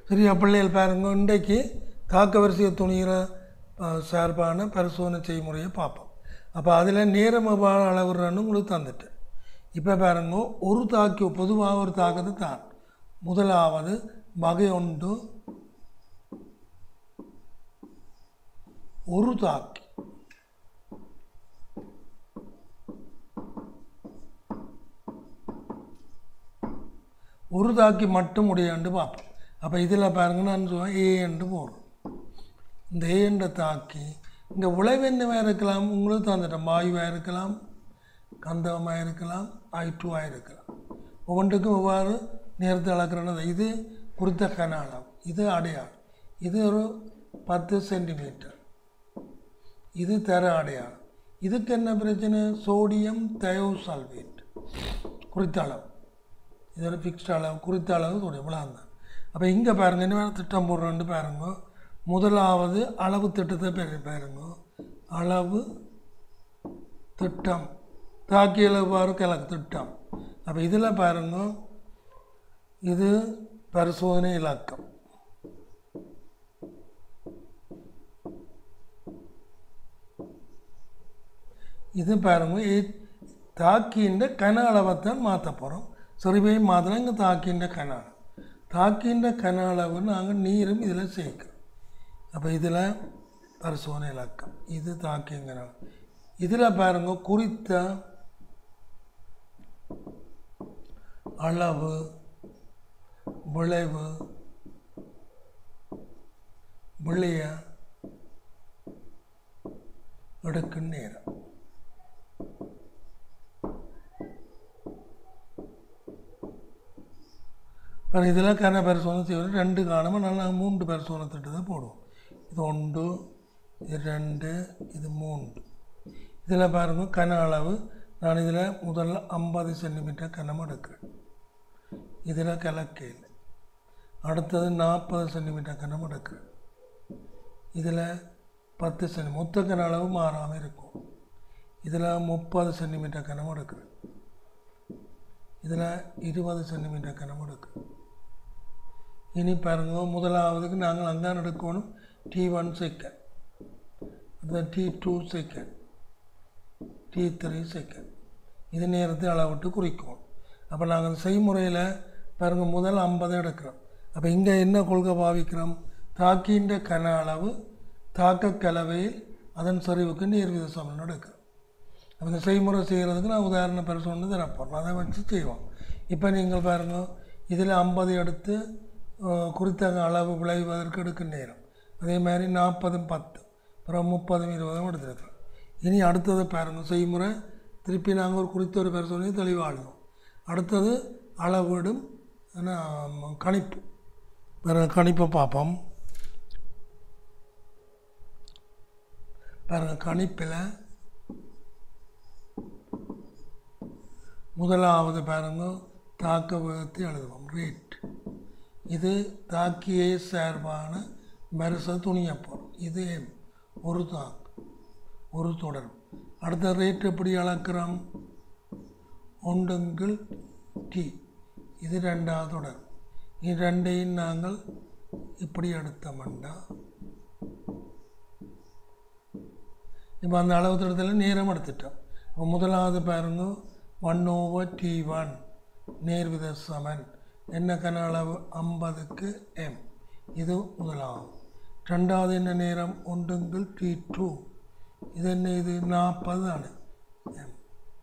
சரியா பிள்ளைகள் பாருங்க இன்றைக்கு தாக்க வரிசையை துணிகிற சார்பான பரிசோதனை செய்முறையை பார்ப்போம் அப்போ அதில் நேரம் எவ்வாறு அளவுறன்னு உங்களுக்கு தந்துட்டேன் இப்போ பாருங்க ஒரு தாக்கி பொதுவாக ஒரு தாக்கத்தை தான் முதலாவது வகை ஒன்று ஒரு தாக்கி ஒரு தாக்கி மட்டும் உடையாண்டு பார்ப்போம் அப்போ இதில் பாருங்க நான் சொல்லுவேன் ஏ என்று போடுறோம் இந்த ஏ என்ற தாக்கி இங்கே விளைவு என்னவாக இருக்கலாம் உங்களுக்கு தந்துட்டேன் வாயுவாக இருக்கலாம் கந்தகமாக இருக்கலாம் ஐ டூவாக இருக்கலாம் ஒவ்வொன்றுக்கும் எவ்வாறு நேரத்தை அளக்கிறது இது குறித்த கன அளவு இது அடையாளம் இது ஒரு பத்து சென்டிமீட்டர் இது தர அடையாளம் இதுக்கு என்ன பிரச்சனை சோடியம் தயோ சல்வேட் குறித்த அளவு இது ஒரு ஃபிக்ஸ்ட் அளவு குறித்த அளவு சோடியம் இவ்வளோ தான் அப்போ இங்கே பாருங்க என்ன வேணும் திட்டம் போடுறோன்னு பாருங்க முதலாவது அளவு திட்டத்தை பேர் பாருங்க அளவு திட்டம் தாக்கியல் எவ்வாறு கிழக்கு திட்டம் அப்போ இதில் பாருங்க இது பரிசோதனை இலக்கம் இது பாருங்க ஏ- தாக்கின்ற கன அளவைத்தான் மாற்ற போகிறோம் சிறுவையை மாத்திரம் இங்கே தாக்கின்ற கன அளவு தாக்கின்ற கன அளவு நாங்கள் நீரும் இதில் சேர்க்கிறோம் அப்போ இதில் பரிசோதனை இலக்கம் இது தாக்கிங்கிற அளவு இதில் பாருங்க குறித்த அளவு விளைவு விளைய எடுக்கும் நேரம் இப்போ இதில் கன பரிசோதனை செய்வது ரெண்டு காணமாக நல்லா மூன்று பரிசோதனை திட்டத்தை போடுவோம் இது ஒன்று இது ரெண்டு இது மூன்று இதில் பாருங்க கன அளவு நான் இதில் முதல்ல ஐம்பது சென்டிமீட்டர் கனம் எடுக்கிறேன் இதில் கலக்கையில் அடுத்தது நாற்பது சென்டிமீட்டர் கனம் எடுக்கிறேன் இதில் பத்து சென்டி மொத்த கன அளவு மாறாமல் இருக்கும் இதில் முப்பது சென்டிமீட்டர் கனம் எடுக்கிறேன் இதில் இருபது சென்டிமீட்டர் கனம் எடுக்கிறேன் இனி பாருங்க முதலாவதுக்கு நாங்கள் அங்கான் எடுக்கணும் டி ஒன் செகண்ட் அடுத்த T two second T three second இது நேரத்தை அளவிட்டு குறிக்கும் அப்போ நாங்கள் செய்முறையில் பாருங்க முதல் ஐம்பது எடுக்கிறோம் அப்போ இங்கே என்ன கொள்கை பாவிக்கிறோம் தாக்கின்ற கன அளவு தாக்க கலவையில் அதன் சரிவுக்கு நீர்வித சமன் எடுக்கிறோம் அப்போ இந்த செய்முறை செய்கிறதுக்கு நான் உதாரண பரிசோதனை தரப்போகிறோம் அதை வச்சு செய்வோம் இப்போ நீங்கள் பாருங்க இதில் ஐம்பது எடுத்து அஹ், குறித்த அளவு விளைவதற்கு எடுக்கும் நேரம் அதே மாதிரி நாற்பதும் பத்து அப்புறம் முப்பதும் இருபதும் எடுத்துருக்கிறோம் இனி அடுத்தது பாருங்க செய்முறை திருப்பி நாங்கள் ஒரு குறித்த ஒரு பரிசோதனையை தெளிவாடுவோம் அடுத்தது அளவீடும் ஆனா, ம், கணிப்பு வேறு கணிப்பை பார்ப்போம் பாருங்க கணிப்பில் முதலாவது பாருங்க தாக்க விகிதத்தை எழுதுவோம் ரேட் இது தாக்கியே சார்பான மருச துணியப்போம் இது M. ஒரு தாக்கு ஒரு தொடரும் அடுத்த ரேட் எப்படி அளக்கிறோம் ஒன்றுங்கள் டி இது ரெண்டாவது தொடர் இது ரெண்டையும் நாங்கள் இப்படி எடுத்தோம்னா இப்போ அந்த அளவு திட்டத்தில் நேரம் எடுத்துட்டோம் இப்போ முதலாவது பாருங்க ஒன் ஓவர் டி ஒன் நேர்வித சமன் என்ன கன அளவு ஐம்பதுக்கு எம் இது முதலாவது ரெண்டாவது என்ன நேரம் ஒன்றுங்கள் டி டூ இது என்ன இது நாற்பது தானே எம்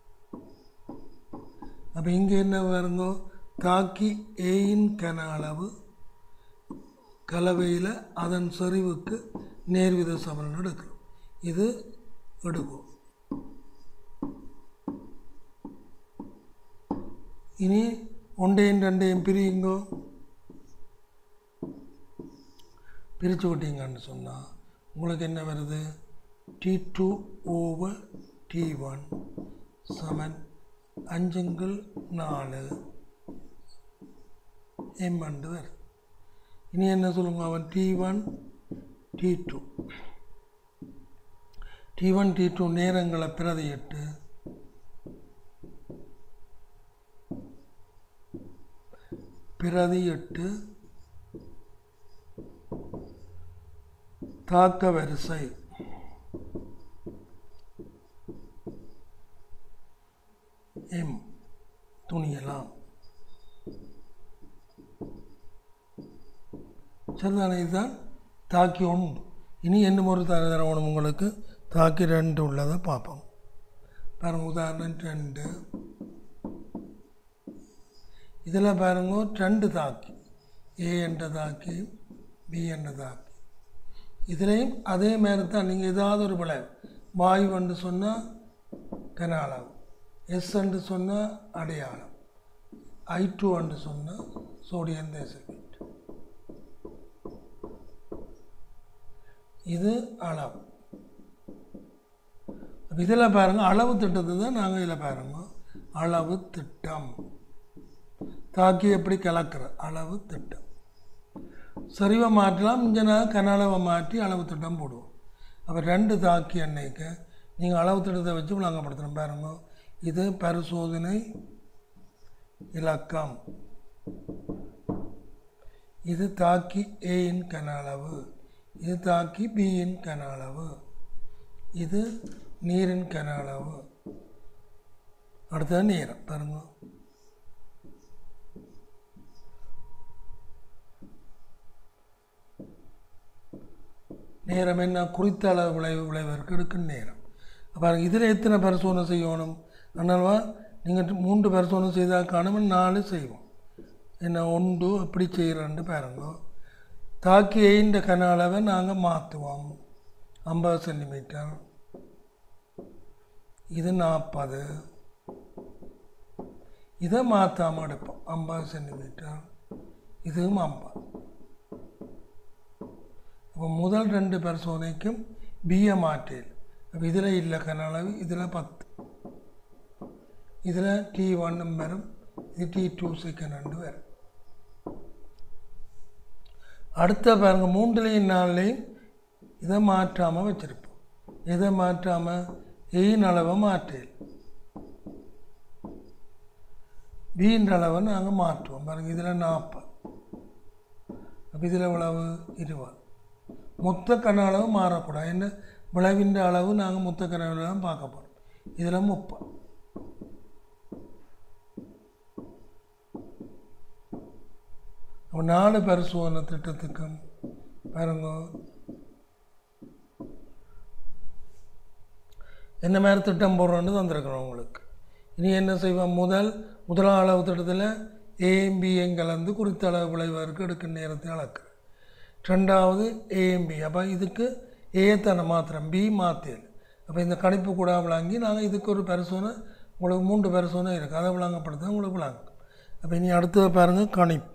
அப்போ இங்கே என்ன பாருங்க தாக்கி ஏயின் கன அளவு கலவையில் அதன் செறிவுக்கு நேர்வித சமன் எடுக்கிறோம் இது எடுக்கும் இனி ஒன்றையும் ரெண்டையும் பிரியுங்கோ பிரித்து விட்டீங்கன்னு சொன்னால் உங்களுக்கு என்ன வருது T two over T one சமன் அஞ்சுங்கள் நாலு எம்மண்டு வருது இனி என்ன சொல்லுங்க அவன் T one T two T one T two நேரங்களை பிரதியிட்டு பிரதியிட்டு தாக்க வரிசை எம் துணியலாம் சரிதானே இதுதான் தாக்கி உண்டு இனி என்ன ஒரு தர தரணும் உங்களுக்கு தாக்கி ரெண்டு உள்ளதை பார்ப்போம் பாருங்க உதாரணம் ரெண்டு இதில் பாருங்க ரெண்டு தாக்கி ஏ என்ற தாக்கி பி என்ற தாக்கி இதுலேயும் அதே மாதிரி தான் நீங்கள் ஏதாவது ஒரு விளைவு வாயு என்று சொன்னால் கனாளம் எஸ் என்று சொன்னால் அடையாளம் ஐ டூ என்று சொன்னால் சோடியம் தேசப்பீட் இது அளவு இதில் பாருங்கள் அளவு திட்டத்தை தான் நாங்கள் இதில் பாருங்க அளவு திட்டம் தாக்கி எப்படி கலக்கிற அளவு திட்டம் சரிவை மாற்றலாம் இங்கே நான் கனளவை மாற்றி அளவு திட்டம் போடுவோம் அப்போ ரெண்டு தாக்கி அன்னைக்கு நீங்கள் அளவு திட்டத்தை வச்சு விளங்கப்படுத்தணும் பாருங்க இது பரிசோதனை இலக்கம் இது தாக்கி ஏயின் கன அளவு இது தாக்கி பியின் கன அளவு இது நீரின் கன அளவு அடுத்தது நீரம் பாருங்க நேரம் என்ன குறித்த அளவு விளைவு விளைவதற்கு எடுக்கும் நேரம் அப்போ இதில் எத்தனை பரிசோதனை செய்யணும் அதனால்வா நீங்கள் மூன்று பரிசோதனை செய்தால் காணும் நாலு செய்வோம் என்ன ஒன்று எப்படி செய்கிறேன்னு பாருங்க தாக்கி எய்ந்த கன அளவை நாங்கள் மாற்றுவோம் ஐம்பது சென்டிமீட்டர் இது நாற்பது இதை மாற்றாமல் எடுப்போம் ஐம்பது சென்டிமீட்டர் இதுவும் ஐம்பது அப்போ முதல் ரெண்டு பரிசோதனைக்கும் பிஏ மாற்றேல் அப்போ இதில் இல்லை கன அளவு இதில் பத்து இதில் டி ஒன்னும் வரும் இது டி டூ செகண்ட் வரும் அடுத்த பாருங்க மூன்றுலேயும் நாலுலேயும் இதை மாற்றாமல் வச்சுருப்போம் இதை மாற்றாமல் எயின் அளவை மாற்றேல் பின்ற அளவை நாங்கள் மாற்றுவோம் பாருங்கள் இதில் நாற்பது அப்போ இதில் எவ்வளவு இருபது மொத்த கன அளவு மாறக்கூடாது என்ன விளைவின்ற அளவு நாங்கள் மொத்த கன அளவு தான் பார்க்க போகிறோம் இதில் முப்பது அப்போ நாலு பரிசோதனை திட்டத்துக்கும் பாருங்க என்ன மாதிரி திட்டம் போடுறோன்னு தந்திருக்கிறோம் உங்களுக்கு இனி என்ன செய்வோம் முதல் முதலாம் அளவு திட்டத்தில் ஏஎம்பிஎம் கலந்து குறித்த அளவு விளைவதற்கு எடுக்கும் நேரத்தை அளக்குறேன் ரெண்டாவது ஏஎம்பி அப்போ இதுக்கு ஏத்தனை மாத்திரம் பி மாற்றியல் அப்போ இந்த கணிப்பு கூட விளங்கி நாங்கள் இதுக்கு ஒரு பரிசோனை உங்களுக்கு மூன்று பரிசோனை இருக்குது அதை விளங்கப்படுத்த உங்களுக்கு விளங்கும் அப்போ இனி அடுத்தது பாருங்கள் கணிப்பு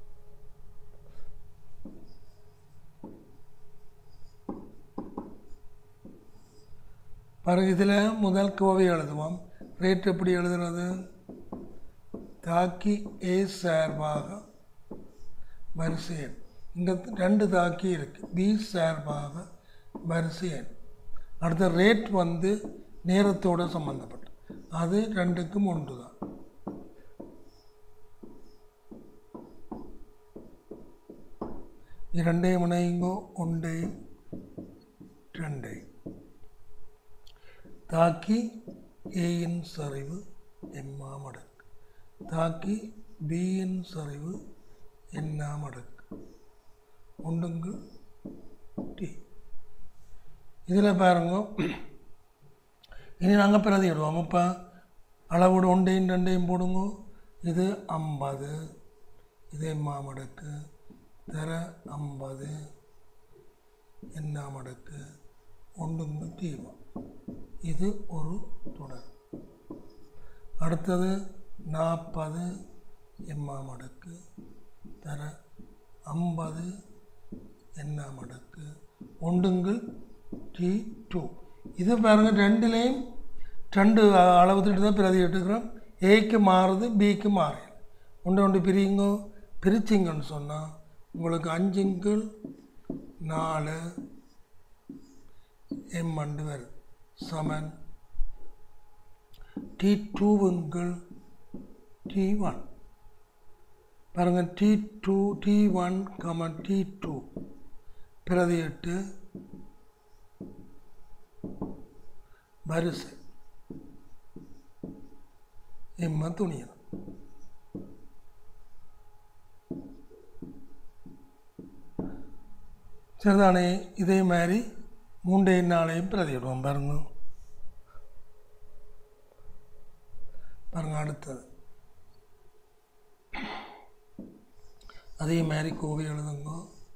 பிறகு இதில் முதல் கோவை எழுதுவோம் ரேட் எப்படி எழுதுறது தாக்கி ஏ சார்பாக வரிசை எண் இங்கே ரெண்டு தாக்கி இருக்குது பி சார்பாக வரிசை எண் அடுத்த ரேட் வந்து நேரத்தோடு சம்மந்தப்பட்ட அது ரெண்டுக்கும் ஒன்று தான் இரண்டையும் இணைங்கோ ஒன்றையும் ரெண்டையும் தாக்கி ஏயின் சரிவு எம்மா மடக்கு தாக்கி பியின் சரிவு என்னா மடக்கு ஒன்றுங்கு டி இதில் பாருங்க இனி நாங்கள் பிரதியிடுவோம் இப்போ அளவோடு ஒன்றையும் ரெண்டையும் போடுங்க இது ஐம்பது இது எம்மா மடக்கு தர ஐம்பது என்ன மடக்கு ஒன்றுங்கு தீபம் இது ஒரு தொடர் அடுத்தது நாற்பது எம்மா மடக்கு தர ஐம்பது என்ன மடக்கு ஒன்றுங்கள் டி டூ இது பாருங்கள் ரெண்டுலேயும் ரெண்டு அளவு திட்டு தான் பிரதி எடுத்துக்கிறோம் ஏக்கு மாறுது பிக்கு மாறியல் ஒன்று ஒன்று பிரிங்கோ பிரிச்சிங்கன்னு சொன்னால் உங்களுக்கு அஞ்சுங்கள் நாலு எம் அண்டு வருது சமன் டி டூவுங்கள் டி ஒன் பாருங்கள் டி டூ டி ஒன் கமன் டி டூ பிரதி எட்டு வரிசை எம்ம துணியல் சரிதானே இதே மாதிரி மூண்டே நாளையும் பிரதியிடுவோம் பாருங்க பாருங்க அடுத்தது அதே மாதிரி கோவை எழுதுங்க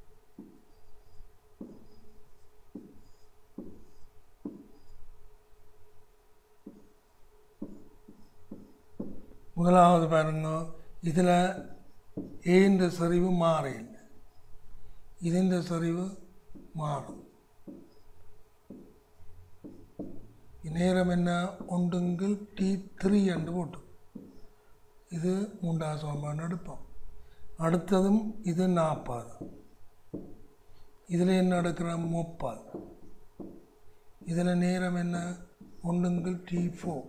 முதலாவது பாருங்க இதில் ஏன்ற சரிவு மாறையில் ഇതിൻ്റെ സെറിവ് മാറും നേരം എന്ന ഉണ്ടെങ്കിൽ ടി ത്രീ ഉണ്ട് പോട്ടും ഇത് മൂണ്ടാം സോമ്പാണ് എടുപ്പം അടുത്തതും ഇത് നാൽപ്പത് ഇതിൽ என்ன எடுக்கிற முப்பது இதில் நேரம் என்ன உண்டுங்கள் டி ஃபோர்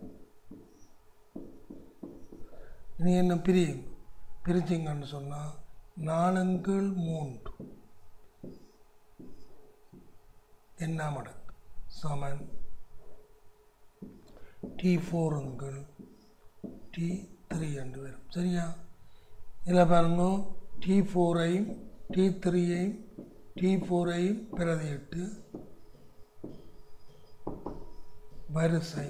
இனி என்ன பிரியும் பிரிச்சிங்கன்னு சொன்னால் நாலுங்கள் மூன்று என்ன மடங்கு சமன் டி ஃபோருங்கள் டி த்ரீ என்று வரும் சரியா இதில் பாருங்க டி ஃபோரையும் டி த்ரீயையும் டி ஃபோரையும் பிரதியிட்டு வரிசை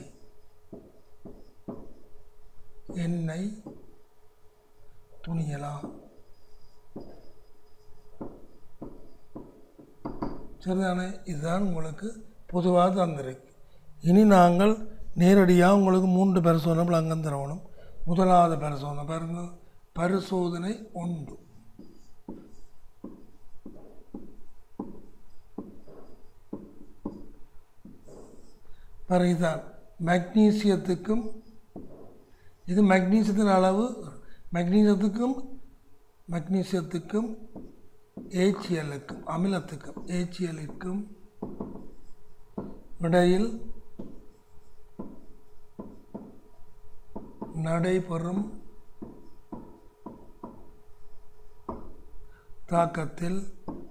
எண்ணெய் துணியலாம் சரிதானே இதுதான் உங்களுக்கு பொதுவாக தந்திருக்கு இனி நாங்கள் நேரடியாக உங்களுக்கு மூன்று பரிசோதனை விளங்கம் தரணும் முதலாவது பரிசோதனை பாருங்க பரிசோதனை ஒன்று பிறகுதான் மக்னீசியத்துக்கும் இது மக்னீசியத்தின் அளவு மக்னீசியத்துக்கும் மக்னீசியத்துக்கும் ஏச்சியலுக்கும் அமிலத்துக்கும் ஏச்சியலுக்கும் இடையில் நடைபெறும் தாக்கத்தில்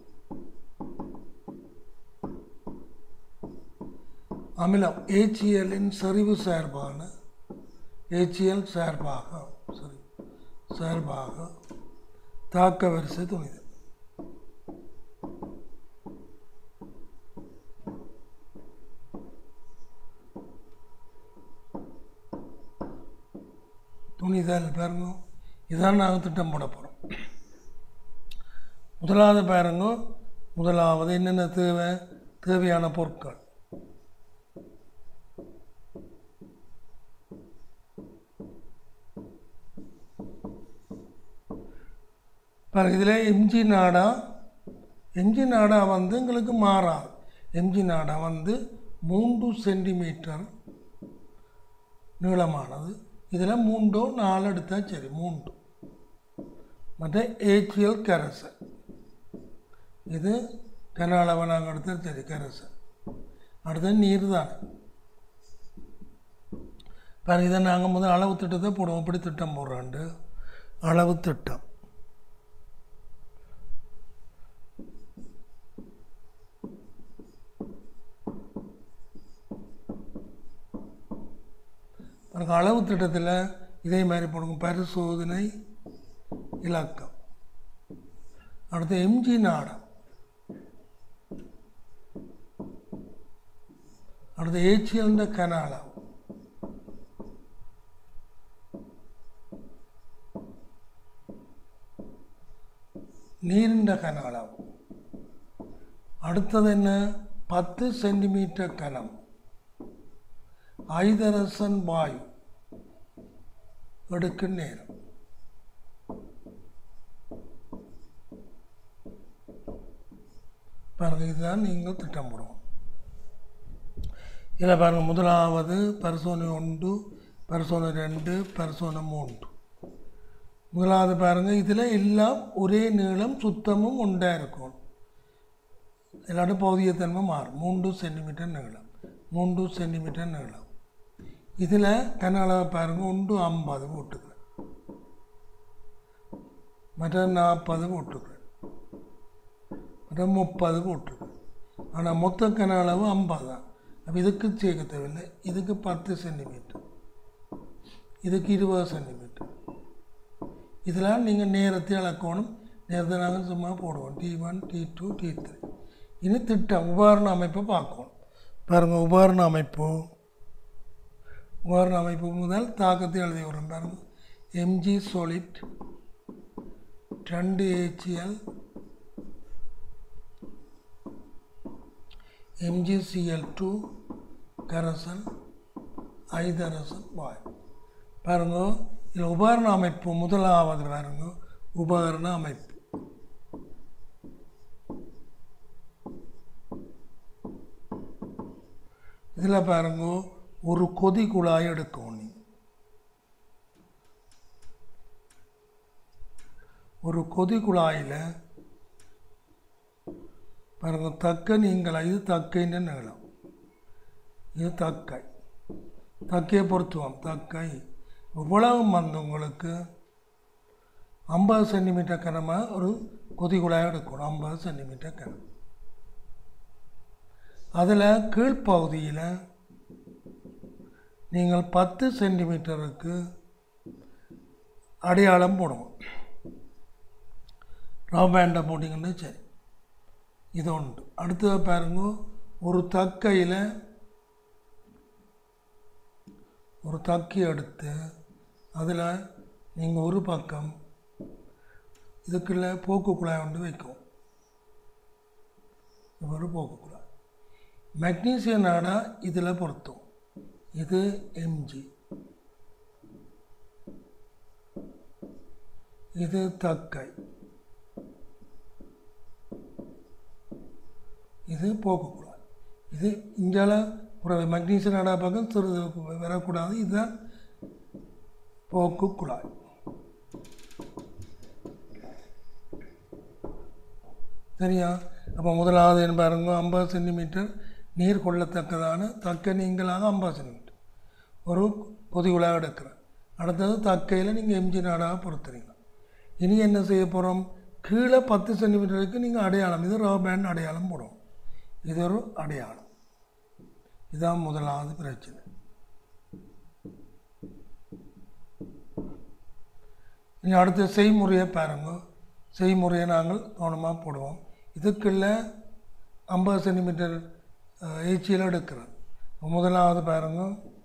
அமிலம் ஏச்சியலின் சரிவு சார்பான ஏச்சியல் சார்பாக சரி சார்பாக தாக்க வரிசை துணிதல் துணிதல் பாருங்க இதான் நாங்கள் திட்டம் போட போகிறோம் முதலாவது பாருங்க முதலாவது என்னென்ன தேவை தேவையான பொருட்கள் பாருங்க இதில் எம்ஜி நாடா எம்ஜி நாடா வந்து எங்களுக்கு மாறாது எம்ஜி நாடா வந்து மூன்று சென்டிமீட்டர் நீளமானது இதில் மூண்டோ நாலு எடுத்தால் சரி மூன்று மற்ற ஏச்சியல் கரசை இது கன அளவை நாங்கள் எடுத்தால் சரி கரசை அடுத்தது நீர் தான் பாருங்க இதை நாங்கள் முதல் அளவு திட்டத்தை போடுவோம் இப்படி திட்டம் போடுறாண்டு அளவு திட்டம் பாருங்க அளவு திட்டத்தில் இதே மாதிரி போடுங்க பரிசோதனை இலக்கம் அடுத்து எம்ஜி நாடம் அடுத்து ஏச்சியல்ன்ற கன அளவு நீரின்ற கன அளவு அடுத்தது என்ன பத்து சென்டிமீட்டர் கனம் ஐதரசன் வாயு எடுக்கும் நேரம் பாருங்க இதுதான் நீங்கள் திட்டம் போடுவோம் இதில் பாருங்கள் முதலாவது பரிசோதனை ஒன்று பரிசோதனை ரெண்டு பரிசோதனை மூன்று முதலாவது பாருங்கள் இதில் எல்லாம் ஒரே நீளம் சுத்தமும் உண்டாக இருக்கும் இல்லாட்டி பௌதியத்தன்மை மாறும் மூன்று சென்டிமீட்டர் நீளம் மூன்று சென்டிமீட்டர் நீளம் இதில் கன அளவை பாருங்கள் ஒன்று ஐம்பது போட்டுக்கிறேன் மற்ற நாற்பது போட்டுக்கிறேன் மற்ற முப்பது போட்டுக்கிறேன் ஆனால் மொத்த கன அளவு ஐம்பது தான் அப்போ இதுக்கு சேர்க்க தேவையில்லை இதுக்கு பத்து சென்டிமீட்டர் இதுக்கு இருபது சென்டிமீட்டர் இதெல்லாம் நீங்கள் நேரத்தை அளக்கணும் நேரத்தை நாங்கள் சும்மா போடுவோம் T one T two T three இனி திட்டம் உபகரண அமைப்பை பார்க்கணும் பாருங்கள் உபகரண அமைப்பு உபகரண அமைப்பு முதல் தாக்கத்தை எழுதி வரும் பாருங்கள் எம்ஜி solid ரெண்டு ஏச்சிஎல் எம்ஜிசிஎல் டூ கரசல் ஐதரசல் வாய் பாருங்க இதில் உபகரண அமைப்பு முதலாவது பாருங்க உபகரண அமைப்பு இதில் பாருங்க ஒரு கொதி குழாய் எடுக்கணும் நீங்க. ஒரு கொதி குழாயில் பாருங்க தக்க நீங்களா இது தக்கைன்னு நீளம் இது தக்கை தக்கையை பொறுத்துவோம் தக்கை இவ்வளவு வந்து உங்களுக்கு ஐம்பது சென்டிமீட்டர் கனமாக ஒரு கொதி குழாய் எடுக்கணும் ஐம்பது சென்டிமீட்டர் கனம் அதில் கீழ்ப்பகுதியில் நீங்கள் பத்து சென்டிமீட்டருக்கு அடையாளம் போடுவோம் ரவ் பேண்டை போட்டிங்கன்னா சரி இது உண்டு அடுத்தது பாருங்க ஒரு தக்கையில் ஒரு தக்கி எடுத்து அதில் நீங்கள் ஒரு பக்கம் இதுக்குள்ள போக்கு குழாய் கொண்டு வைக்கும் இது ஒரு போக்கு குழாய் மெக்னீசியம் நாடா இதில் பொருத்தும் இது எம்ஜி இது தக்கை இது போக்கக்கூடாது இது இங்கால ஒரு மக்னீசியம் நாடா பக்கம் சிறிது வரக்கூடாது இதுதான் போக்கு குழாய் சரியா அப்போ முதலாவது என்ன பாருங்க ஐம்பது சென்டிமீட்டர் நீர் கொள்ளத்தக்கதான தக்க நீங்களாக ஐம்பது சென்டிமீட்டர் ஒரு பொதிகுழாக எடுக்கிறேன் அடுத்தது தக்கையில் நீங்கள் எம்ஜி நாடாக பொறுத்துறீங்க இனி என்ன செய்ய போகிறோம் கீழே பத்து சென்டிமீட்டருக்கு நீங்கள் அடையாளம் இது ரோ பேண்ட் அடையாளம் போடுவோம் இது ஒரு அடையாளம் இதுதான் முதலாவது பிரச்சனை இனி அடுத்த செய்முறையை பாருங்க செய்முறையை நாங்கள் கவனமாக போடுவோம் இதுக்குள்ள ஐம்பது சென்டிமீட்டர் ஏச்சியில் எடுக்கிறோம் முதலாவது பாருங்க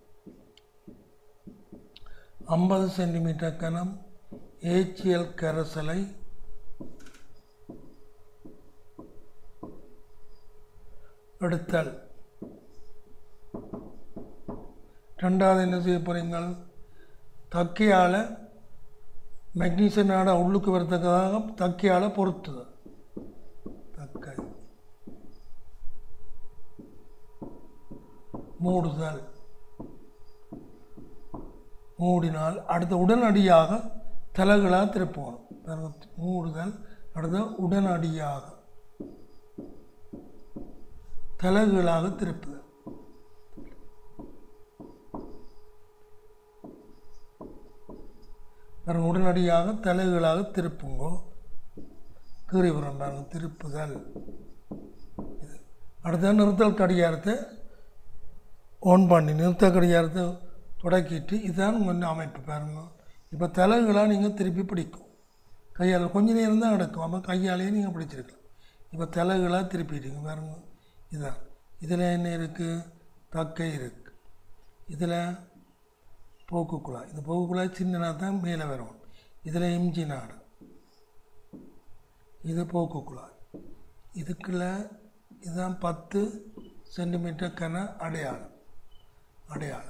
ஐம்பது சென்டிமீட்டர் கனம் ஏச்சியல் கரைசலை எடுத்தல் ரெண்டாவது என்ன செய்ய போகிறீங்க தக்கையால் மெக்னீசியம் நாடா உள்ளுக்கு வரத்தக்கதாக தக்கையால் பொறுத்துது தக்கை மூடுதல் மூடினால் அடுத்த உடனடியாக தலைகளாக திருப்பணும் பாருங்க, மூடுதல் அடுத்த உடனடியாக தலைகளாக திருப்புதல் பாருங்க உடனடியாக தலைகளாக திருப்புங்கோ கீறிபுரம் பாருங்க திருப்புதல் இது அடுத்த நிறுத்தல் கடிகாரத்தை ஓன் பண்ணி நிறுத்த கடிகாரத்தை தொடக்கிட்டு இதுதான் உங்கள் அமைப்பு பாருங்க இப்போ தலைகளாக நீங்கள் திருப்பி பிடிக்கும் கையால் கொஞ்ச நேரம் தான் நடக்கும் அப்போ கையாலேயே நீங்கள் பிடிச்சிருக்கலாம் இப்போ தலைகளாக திருப்பிட்டீங்க பாருங்க இதான் இதில் என்ன இருக்குது தக்கை இருக்குது இதில் போக்கு குழாய் இந்த போக்கு குழாய் சின்னனா தான் மேலே வரும் இதில் இஞ்சி நாடு இது போக்கு குழாய் இதுக்குள்ள இதுதான் பத்து சென்டிமீட்டர் கன அடையாளம் அடையாளம்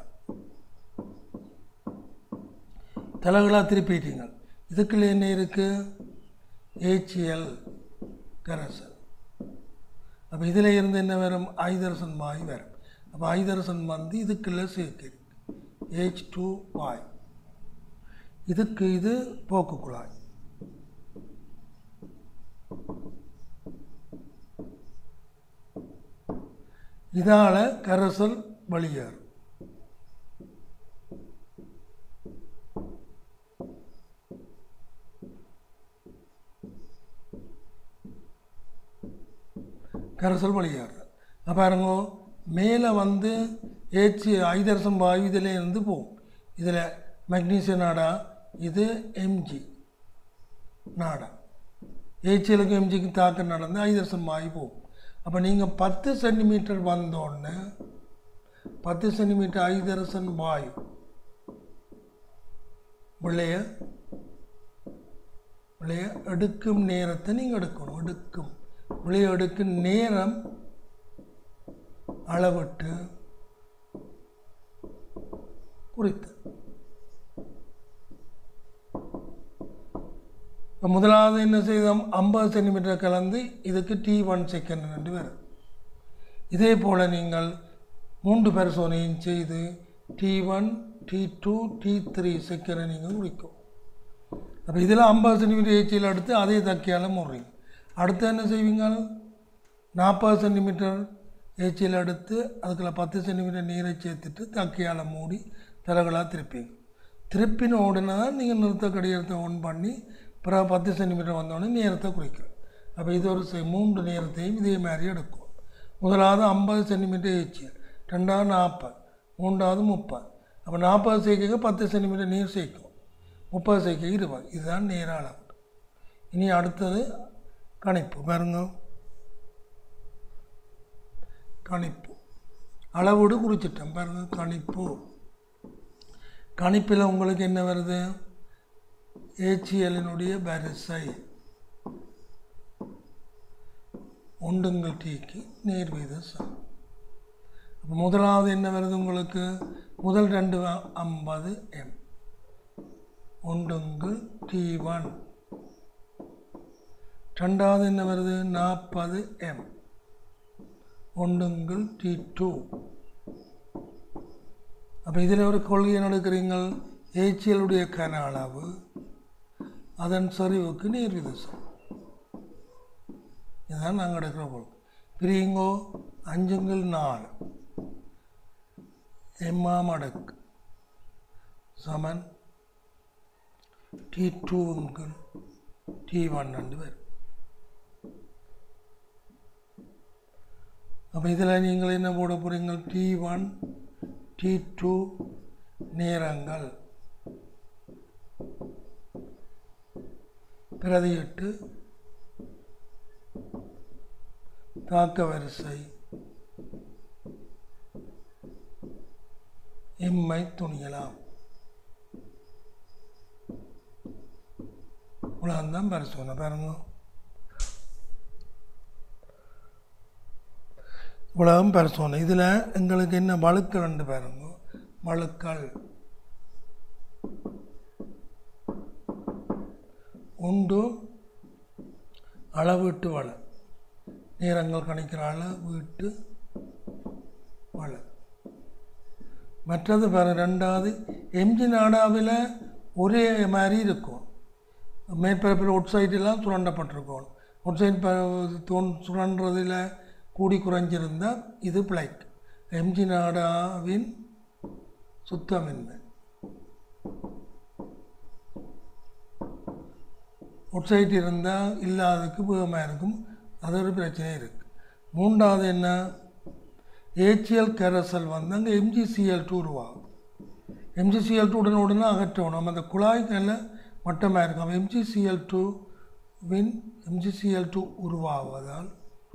தலைகளாக திருப்பிட்டீங்க இதுக்குள்ள என்ன இருக்குது ஏச்சிஎல் கரசல் அப்போ இதில் இருந்து என்ன வரும் ஐதரசன் வாய் வரும் அப்போ ஐதரசன் வந்து இதுக்குள்ள சேர்க்கு ஏச் டூ வாய் இதுக்கு இது போக்கு குழாய் இதால் கரைசல் வெளியேறும் கரைசல் வெளியேறும் அப்போ பாருங்க மேலே வந்து ஏச்சி ஐதரசம் வாயு இதில் இருந்து போகும் இதில் மெக்னீசியம் நாடா இது எம்ஜி நாடா ஏச்சியலுக்கும் எம்ஜிக்கும் தாக்கம் நடந்து ஐதரசம் வாயு போகும் அப்போ நீங்கள் பத்து சென்டிமீட்டர் வந்தோடனே பத்து சென்டிமீட்டர் ஐதரசன் வாயு விளைய விளைய எடுக்கும் நேரத்தை நீங்கள் எடுக்கணும் எடுக்கும் விளைய எடுக்கும் நேரம் அளவிட்டு குறித்து இப்போ முதலாவது என்ன செய்தோம் ஐம்பது சென்டிமீட்டர் கலந்து இதுக்கு டி ஒன் செகண்ட் என்று வரும் இதே போல் நீங்கள் மூன்று பரிசோதனையும் செய்து T one T two T three செகண்டை நீங்கள் குறிக்கும் அப்போ இதில் ஐம்பது சென்டிமீட்டர் ஏச்சியில் எடுத்து அதே தக்கியால் முடுறீங்க அடுத்து என்ன செய்வீங்க நாற்பது சென்டிமீட்டர் ஏச்சியில் எடுத்து அதுக்குள்ள பத்து சென்டிமீட்டர் நீரை சேர்த்துட்டு தக்கையால் மூடி தலகளாக திருப்பிங்க திருப்பின உடனே தான் நீங்கள் நிறுத்த கடிகாரத்தை ஒன் பண்ணி பிறகு பத்து சென்டிமீட்டர் வந்தோடனே நேரத்தை குறைக்கும் அப்போ இது ஒரு செ- மூன்று நேரத்தையும் இதே மாதிரி எடுக்கும் முதலாவது ஐம்பது சென்டிமீட்டர் ஏச்சி ரெண்டாவது நாற்பது மூன்றாவது முப்பது அப்போ நாற்பது சேர்க்க பத்து சென்டிமீட்டர் நீர் சேர்க்கும் முப்பது சேர்க்க இருபது இதுதான் நேர அளவு இனி அடுத்தது கணிப்பு பாருங்க கணிப்பு அளவோடு குறிச்சிட்டேன் பாருங்க கணிப்பு கணிப்பில் உங்களுக்கு என்ன வருது ஏச்சியலினுடைய வரிசை ஒண்டுங்கள் டீக்கு நேர் வீதம் அப்போ முதலாவது என்ன வருது உங்களுக்கு முதல் ரெண்டு ஐம்பது எம் ஒண்டுங்கள் டி ஒன் ரெண்டாவது என்ன வருது நாற்பது எம் ஒண்டுங்கள் டி டூ அப்போ இதில் ஒரு கொள்கையை நடக்கிறீங்கள் ஏச்சியலுடைய கன அளவு அதன் சரிவுக்கு நீர் விதசம் இதுதான் நாங்கள் எடுக்கிற கொள்கை பிரியுங்கோ அஞ்சுங்கள் நாலு எம்மாம் அடக்கு சமன் டி டூவுங்கள் டி ஒன் ரெண்டு பேர் அப்போ இதில் நீங்கள் என்ன போட போகிறீங்க டி ஒன் டி டூ நேரங்கள் பிரதியிட்டு தாக்க வரிசை எம்மை துணியலாம் உலகம்தான் பரிசோதனை பாருங்க உலகம் பரிசோதனை இதில் எங்களுக்கு என்ன வழுக்கள் ரெண்டு பாருங்க வழுக்கள் உண்டு அளவீட்டு வள நேரங்கள் கணிக்கிற அளவீட்டு வள மற்றது பாரு ரெண்டாவது எம்ஜி நாடாவில் ஒரே மாதிரி இருக்கும் மேற்பரப்பில் ஒட்சைட்டெல்லாம் சுரண்டப்பட்டிருக்கும் ஒட்சைட் தோன் சுரண்டுறதில் கூடி குறைஞ்சிருந்தால் இது பிளைக் எம்ஜி நாடாவின் சுத்தமின்மை ஒட்சைட் இருந்தால் இல்லாததுக்கு பூகமாக இருக்கும் அது ஒரு பிரச்சனை இருக்குது மூன்றாவது என்ன ஏச்சிஎல் கரைசல் வந்து அங்கே எம்ஜிசிஎல் டூ உருவாகும் எம்ஜிசிஎல் டூ உடனே உடனே அகற்றணும் நம்ம அந்த குழாய்க்கல்ல மட்டமாக இருக்கும் எம்ஜிசிஎல் டூ வின் எம்ஜிசிஎல் டூ உருவாவதால்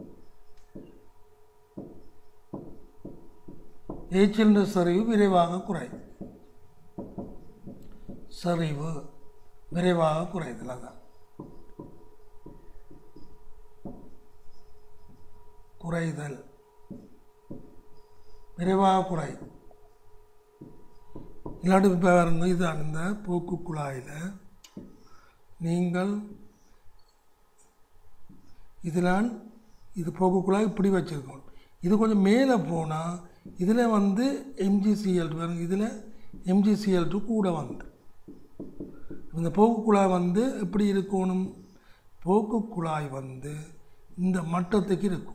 ஏச்சிஎல் சரிவு விரைவாக குறையும் சரிவு விரைவாக குறைதல் அதான் குறைதல் விரைவாக குறை இல்லாட்டி இப்போ பாருங்க இதுதான் இந்த போக்கு குழாயில் நீங்கள் இதனால் இது போக்கு குழாய் இப்படி வச்சுருக்கோம் இது கொஞ்சம் மேலே போனால் இதில் வந்து எம்ஜிசிஎல் பாருங்க இதில் எம்ஜிசிஎல் கூட வந்து இந்த போக்கு குழாய் வந்து எப்படி இருக்கணும் போக்கு குழாய் வந்து இந்த மட்டத்துக்கு இருக்கும்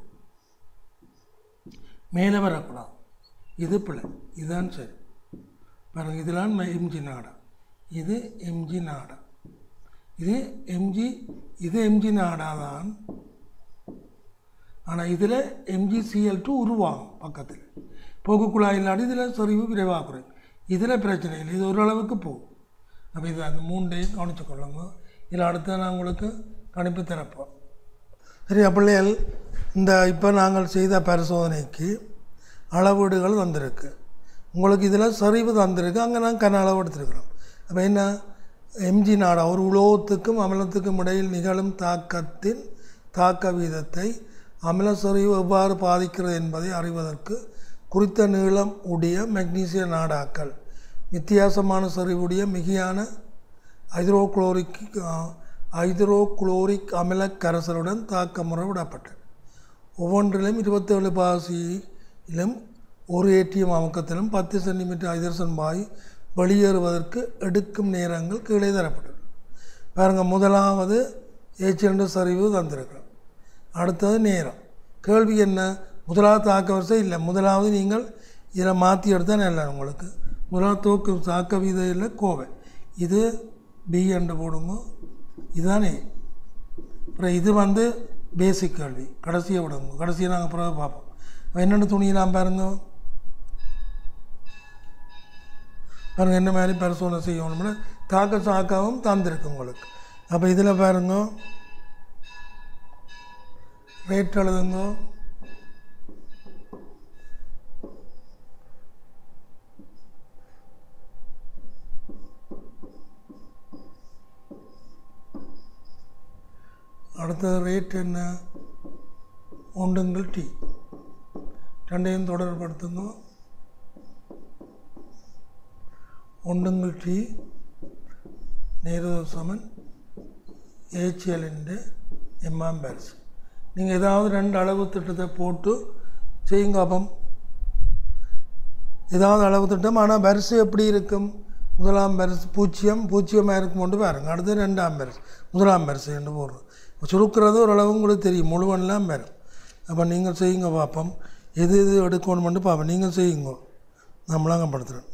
மேலே வரக்கூடாது இது பிள்ளை இதுதான் சரி பாருங்க இதெல்லாம் எம்ஜி நாடா இது எம்ஜி நாடா இது எம்ஜி இது எம்ஜி நாடா தான் ஆனால் இதில் எம்ஜிசிஎல் டூ உருவாகும் பக்கத்தில் போக்கு குழாய் இல்லாட்டி இதில் சரிவு விரைவாக குறையும் இதில் பிரச்சனை இல்லை இது ஓரளவுக்கு போகும் அப்போ இது அந்த மூண்டையும் கவனித்து கொள்ளுங்க இதில் அடுத்து நான் உங்களுக்கு கணிப்பு திறப்போம் சரி பிள்ளைகள் இந்த இப்போ நாங்கள் செய்த பரிசோதனைக்கு அளவீடுகள் வந்திருக்கு உங்களுக்கு இதில் சரிவு தந்திருக்கு அங்கே நான் கன அளவு எடுத்துருக்குறோம் அப்போ என்ன எம்ஜி நாடா ஒரு உலோகத்துக்கும் அமிலத்துக்கும் இடையில் நிகழும் தாக்கத்தின் தாக்க வீதத்தை அமில சரிவு எவ்வாறு பாதிக்கிறது என்பதை அறிவதற்கு குறித்த நீளம் உடைய மெக்னீசிய நாடாக்கள் வித்தியாசமான சரிவுடைய மிகையான ஹைட்ரோக்ளோரிக் ஹைட்ரோக்ளோரிக் அமில கரைசலுடன் தாக்க முறை விடப்பட்டது ஒவ்வொன்றிலும் இருபத்தேழு பாசியிலும் ஒரு ஏடிஎம் அமுக்கத்திலும் பத்து சென்டிமீட்டர் ஹைதரசன் பாய் வெளியேறுவதற்கு எடுக்கும் நேரங்கள் கீழே தரப்பட்டது பாருங்கள் முதலாவது ஏச்சிரண்டு சரிவு தந்திருக்கிறோம் அடுத்தது நேரம் கேள்வி என்ன முதலாவது தாக்க வரிசை இல்லை முதலாவது நீங்கள் இதில் மாற்றி எடுத்தால் நல்லா உங்களுக்கு முதலாவது தோக்கு தாக்க வீதம் இல்லை கோவை இது பி என்று போடுங்க இதுதானே அப்புறம் இது வந்து பேசிக் கேள்வி கடைசியை விடுங்க கடைசியை நாங்கள் பிறகு பார்ப்போம் என்னென்ன துணியெல்லாம் பாருங்க பாருங்கள் என்ன மாதிரி பரிசோதனை செய்யணும்னு தாக்க சாக்காவும் தந்திருக்கு உங்களுக்கு அப்போ இதில் பாருங்க ரேட் எழுதுங்க அடுத்தது ரேட் என்ன ஒன்றுங்கள் டீ ரெண்டையும் தொடர்படுத்துங்க ஒன்றுங்கள் டீ நேரு சமன் ஏச்சியலிൻ്റെ எம்மாம் பேர்ஸ் நீங்கள் ஏதாவது ரெண்டு அளவு திட்டத்தை போட்டு செய்யுங்க அப்பம் ஏதாவது அளவு திட்டம் ஆனால் பரிசு எப்படி இருக்கும் முதலாம் பரிசு பூஜ்ஜியம் பூஜ்ஜியமாக இருக்கும் கொண்டு பாருங்க அடுத்து ரெண்டாம் பரிசு முதலாம் பரிசு என்று போடுறோம் சுருக்கிறது ஓரளவு உங்களுக்கு தெரியும் முழுவெல்லாம் வரும் அப்போ நீங்கள் செய்யுங்க பார்ப்போம் எது எது எடுக்கணுமென்று பார்ப்போம் நீங்கள் செய்யுங்க நம்மளாங்க படுத்துகிறோம்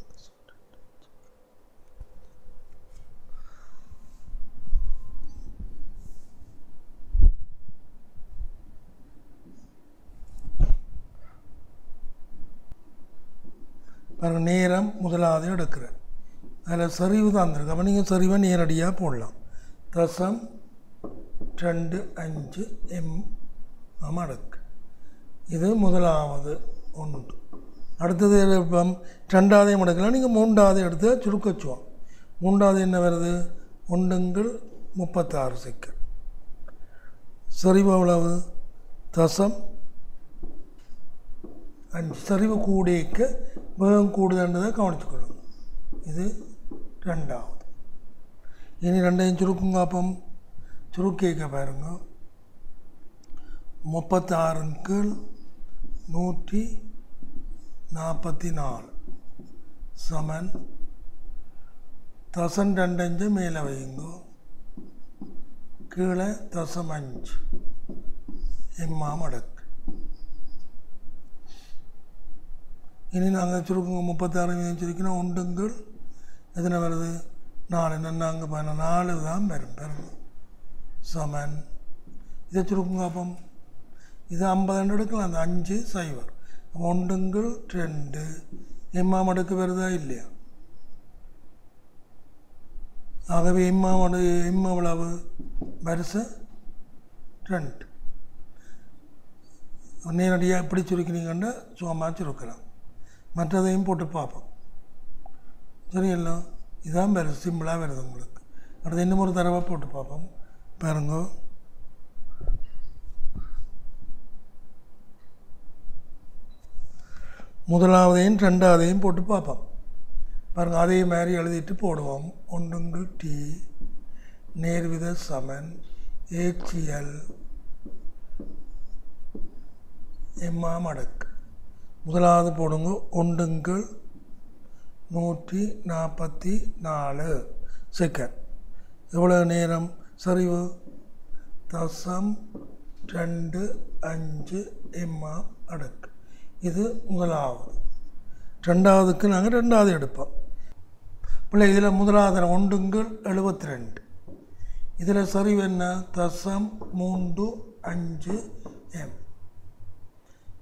பாருங்கள் நேரம் முதலாவது எடுக்கிறேன் அதில் சரிவு தான் இருந்திருக்கு அப்போ நீங்கள் சரிவை நேரடியாக போடலாம் தசம் ரெண்டு அஞ்சு எம் மடக்கு இது முதலாவது ஒன்று அடுத்தது இப்போ ரெண்டாவதையும் மடக்கலாம் நீங்கள் மூன்றாவது எடுத்து சுருக்கச்சுவோம் மூன்றாவது என்ன வருது ஒன்றுங்கள் முப்பத்தாறு செகண்ட் சரிவு எவ்வளவு தசம் அஞ்சு சரிவு கூடியக்க வேகம் கூடுதன்றதை கவனிச்சுக்கொள்ளுங்க இது ரெண்டாவது இனி ரெண்டையும் சுருக்குங்க அப்பம் சுருக்கிக்க பாருங்க முப்பத்தாறின் கீழ் நூற்றி நாற்பத்தி நாலு சமன் தசம் ரெண்டஞ்சு மேலே வைங்க கீழே தசம் அஞ்சு எம்மாம் அடக்கு இனி நாங்கள் சுருக்குங்க முப்பத்தாறு மீதம் சுருக்கினா உண்டுங்கள் எத்தனை வருது நாலு நன்னாங்க பண்ண நாலு தான் வரும் பெரும் சமன் இதை சுருக்குங்க அப்பம் இது ஐம்பது எடுக்கலாம் அந்த அஞ்சு சைவர் ஒன்றுங்கள் ரெண்டு எம்மாம் அடுக்கு வருதா இல்லையா ஆகவே எம்மாம் அடு எம் எவ்வளவு வரிசை ரெண்டு நேரடியாக எப்படி சுருக்கினீங்கன்னா சுகமாக சுருக்கலாம் மற்றதையும் போட்டு பார்ப்போம் சரிங்களா இதான் வருது சிம்பிளாக வருது உங்களுக்கு அடுத்து இன்னும் ஒரு தடவை போட்டு பார்ப்போம் பாருங்க முதலாவதையும் ரெண்டாவதையும் போட்டு பார்ப்போம் பாருங்கள் அதே மாதிரி எழுதிட்டு போடுவோம் ஒன்றுங்கள் டி நேர்வித சமன் ஏச்சிஎல் எம்மா மடக்கு முதலாவது போடுங்க ஒன்றுங்கள் நூற்றி நாற்பத்தி நாலு செகண்ட் எவ்வளோ நேரம் சரிவு தசம் ரெண்டு அஞ்சு எம்மா அடுக்கு இது முதலாவது ரெண்டாவதுக்கு நாங்கள் ரெண்டாவது எடுப்போம் பிள்ளை இதில் முதலாவது ஒன்றுங்கள் எழுபத்தி ரெண்டு இதில் சரிவு என்ன தசம் மூன்று அஞ்சு எம்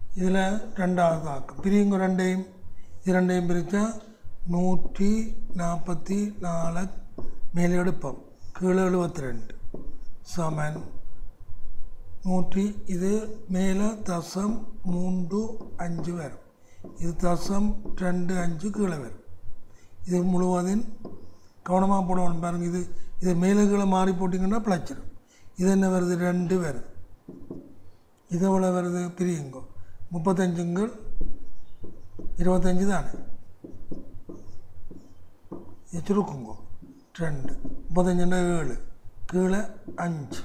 இதில் ரெண்டாவது ஆக்கம் பிரியுங்க ரெண்டையும் இது ரெண்டையும் பிரித்தா நூற்றி நாற்பத்தி நாலு மேலே எடுப்போம் கீழே எழுபத்தி ரெண்டு சமன் நூற்றி இது மேலே தசம் மூன்று அஞ்சு வரும் இது தசம் ரெண்டு அஞ்சு கீழே வரும் இது முழுவதும் கவனமாக போடணும் பாருங்க இது இது மேலே கீழே மாறி போட்டிங்கன்னா பிழைச்சிடும் இது என்ன வருது ரெண்டு வருது இது எவ்வளோ வருது பிரியுங்கோ முப்பத்தஞ்சுங்கள் இருபத்தஞ்சு தானே இது சுருக்குங்கோ ரெண்டு முப்பத்தஞ்சுன்னா ஏழு கீழே அஞ்சு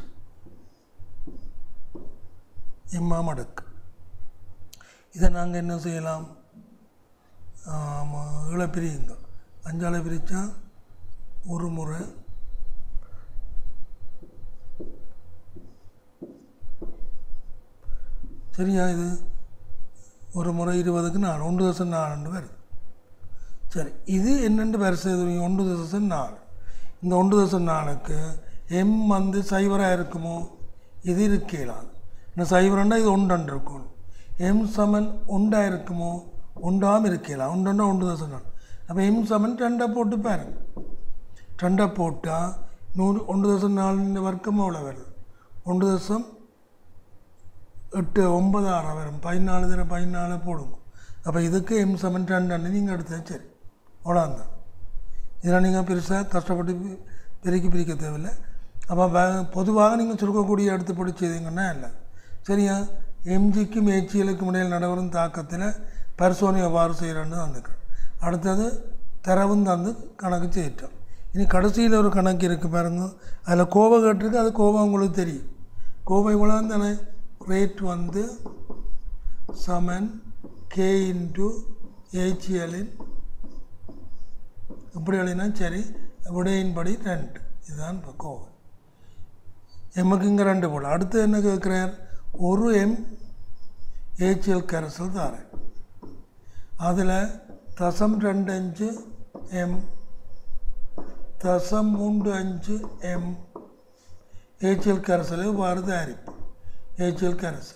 எம்மா மடக்கு இதை நாங்கள் என்ன செய்யலாம் இழை பிரியுங்க அஞ்சாலை பிரித்தா ஒரு முறை சரியா இது ஒரு முறை இருபதுக்கு நாலு ஒன்று தசம் நாலுண்டு வருது சரி இது என்னென்று வரிசை தெரியும் ஒன்று தசம் நாலு இந்த ஒன்று தசம் நாலுக்கு எம் வந்து சைவராக இருக்குமோ இது இருக்கலாம் இந்த சைவரண்டா இது ஒன்றண்டு இருக்கும் எம் சமன் ஒண்டாக இருக்குமோ ஒன்றாம் இருக்கலாம் ஒன்றா ஒன்று தசம் நாலு அப்போ எம் சமன் ரெண்டை போட்டு பாருங்க ரெண்டை போட்டால் நூறு ஒன்று தசம் நாலு வர்க்கம் அவ்வளோ வருது ஒன்று தசம் எட்டு ஒன்பது ஆறாம் வரும் பதினாலு தர பதினாலு போடுங்க அப்போ இதுக்கு எம் சமன் ரெண்டு நீங்கள் எடுத்தா சரி அவ்வளோதான் இதெல்லாம் நீங்கள் பெருசாக கஷ்டப்பட்டு பி- பெருக்கி பிரிக்க தேவையில்லை அப்போ வ- பொதுவாக நீங்கள் சுருக்கக்கூடிய எடுத்து படிச்சதுங்கன்னா இல்லை சரியா எம்ஜிக்கும் ஏச்சியலுக்கும் இடையில் நடைபெறும் தாக்கத்தில் பரிசோதனை எவ்வாறு செய்கிறேன்னு தந்துக்கிறேன் அடுத்தது தரவும் தந்து கணக்கு செய்யிட்டோம் இனி கடைசியில் ஒரு கணக்கு இருக்குது பாருங்க அதில் கோவை கேட்டிருக்கு அது கோவை உங்களுக்கு தெரியும் கோவை இவ்வளோ தானே ரேட் வந்து சமன் கே இன்டு ஏச்சியலின் இப்படி எழுதினா சரி விடையின்படி ரெண்டு இதுதான் இப்போ கோவை எம்முக்கு இங்கே ரெண்டு போல அடுத்து என்ன கேட்குறார் ஒரு எம் ஏச்சியல் கரைசல் தாரேன் அதில் தசம் ரெண்டு அஞ்சு எம் தசம் மூன்று அஞ்சு எம் ஏச்சியல் கரைசலை இவ்வாறு தயாரிப்போம் ஏச்சியல் கரைசல்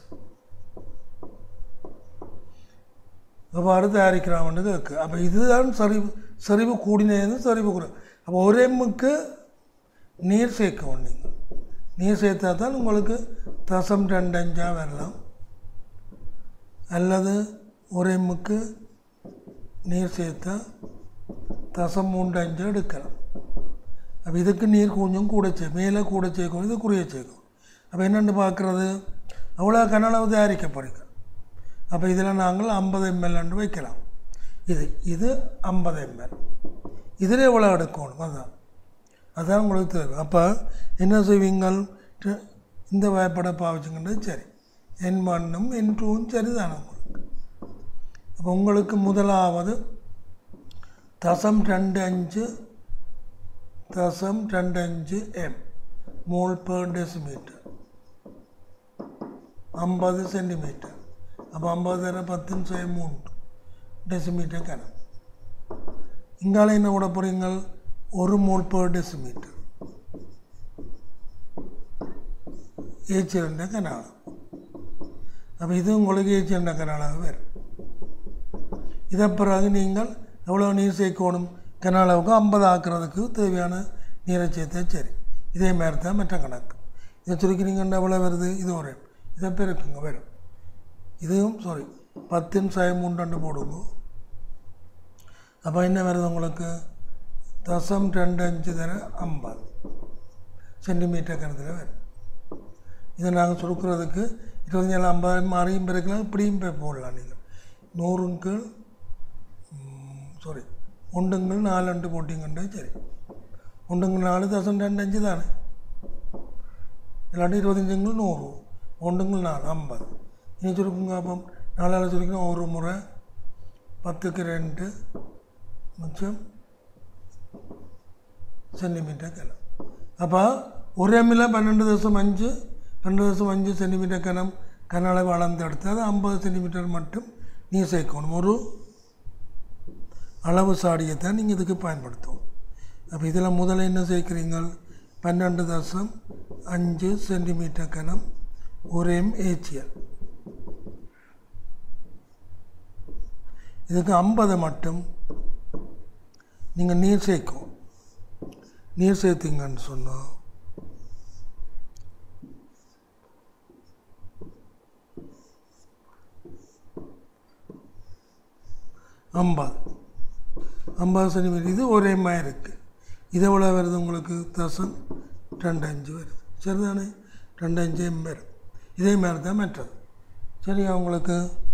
அவ்வாறு தயாரிக்கிறாங்கன்னு கேட்கு அப்போ இதுதான் சரிவு சரிவு கூடினது சரிவு கூட அப்போ ஒரு எம்முக்கு நீர் சேர்க்கணும் நீங்கள் நீர் சேர்த்தா தான் உங்களுக்கு தசம் ரெண்டு அஞ்சாக வரலாம் அல்லது ஒரு எம்முக்கு நீர் சேர்த்தா தசம் மூன்று அஞ்சு எடுக்கலாம் அப்போ இதுக்கு நீர் கொஞ்சம் கூட சே மேலே கூட சேர்க்கும் இது குறைய சேர்க்கும் அப்போ என்னென்னு பார்க்குறது அவ்வளோ கனளவு தயாரிக்கப்படுங்க அப்போ இதில் நாங்கள் ஐம்பது எம்எல்ன்னு வைக்கலாம் இது இது ஐம்பது எம்எல் இதில் எவ்வளோ எடுக்கணும் அதான் அதான் உங்களுக்கு தேவை அப்போ என்ன செய்வீங்கள் ட- இந்த வயப்பட பாவிச்சுக்கின்றது சரி என் ஒன்னும் என் டூவும் சரிதானே உங்களுக்கு அப்போ உங்களுக்கு முதலாவது தசம் ரெண்டு அஞ்சு தசம் ரெண்டு அஞ்சு எம் மோல் per டெசிமீட்டர் ஐம்பது சென்டிமீட்டர் അപ്പോൾ അമ്പത് തരം പത്തും സ്വയം മൂന്ന് ഡെസിമീറ്റർ കനം ഇങ്കാളെ என்ன கூட போகிறீங்க ஒரு மோல் per டெசிமீட்டர் ஏச்சிரண்ட கனாலம் அப்போ இது உங்களுக்கு ஏச்சிரண்ட கனாலாக வரும் இதை பிறகு நீங்கள் எவ்வளோ நீர் சேர்க்கணும் கனாலாவுக்கு ஐம்பது ஆக்குறதுக்கு தேவையான நீரை சேர்த்தா சரி இதே மாதிரி தான் மற்ற கணக்கு இதை சுருக்கினீங்கன்னா எவ்வளோ வருது இது ஒரு இதை பெருக்குங்க வரும் இதுவும் சாரி பத்தின் சயம் மூன்று போடுங்க அப்போ என்ன வருது உங்களுக்கு தசம் ரெண்டு அஞ்சு தர ஐம்பது சென்டிமீட்டர் கணத்தில் வரும் இதை நாங்கள் சுருக்கிறதுக்கு இருபத்தஞ்சி நாலு ஐம்பது மாறியும் பிறக்கலாம் இப்படியும் போய் போடலாம் நீங்கள் நூறுங்கள் சாரி ஒன்றுங்கள் நாலு அண்டு போட்டிங்கன்றே சரி ஒன்றுங்கள் நாலு தசம் ரெண்டு அஞ்சு தானே இல்லாட்டி இருபத்தஞ்சுங்கள் நூறு ஒன்றுங்கள் நாலு ஐம்பது இனி சுருக்குங்க அப்போ நாலால் சுருக்கணும் ஒரு முறை பத்துக்கு ரெண்டு மிச்சம் சென்டிமீட்டர் கனம் அப்போ ஒரு எம்மில் பன்னெண்டு தசம் அஞ்சு பன்னெண்டு தசம் அஞ்சு சென்டிமீட்டர் கனம் கன அளவு அளந்து எடுத்து அது ஐம்பது சென்டிமீட்டர் மட்டும் நீ சேர்க்கணும் ஒரு அளவு சாடியத்தை நீங்கள் இதுக்கு பயன்படுத்தணும் அப்போ இதில் முதல்ல என்ன சேர்க்குறீங்க பன்னெண்டு தசம் அஞ்சு சென்டிமீட்டர் கனம் ஒரு எம் ஏச்சியல் இதுக்கு ஐம்பது மட்டும் நீங்கள் நீர் சேர்க்கும் நீர் சேர்த்தீங்கன்னு சொன்னால் ஐம்பது ஐம்பது சென்டிமீட்டர் இது ஒரே மாதிரி இருக்குது இது எவ்வளோ வருது உங்களுக்கு தசம் ரெண்டு அஞ்சு வருது சரிதானே ரெண்டு அஞ்சு வருது இதே மாதிரி தான் மற்றது சரியா உங்களுக்கு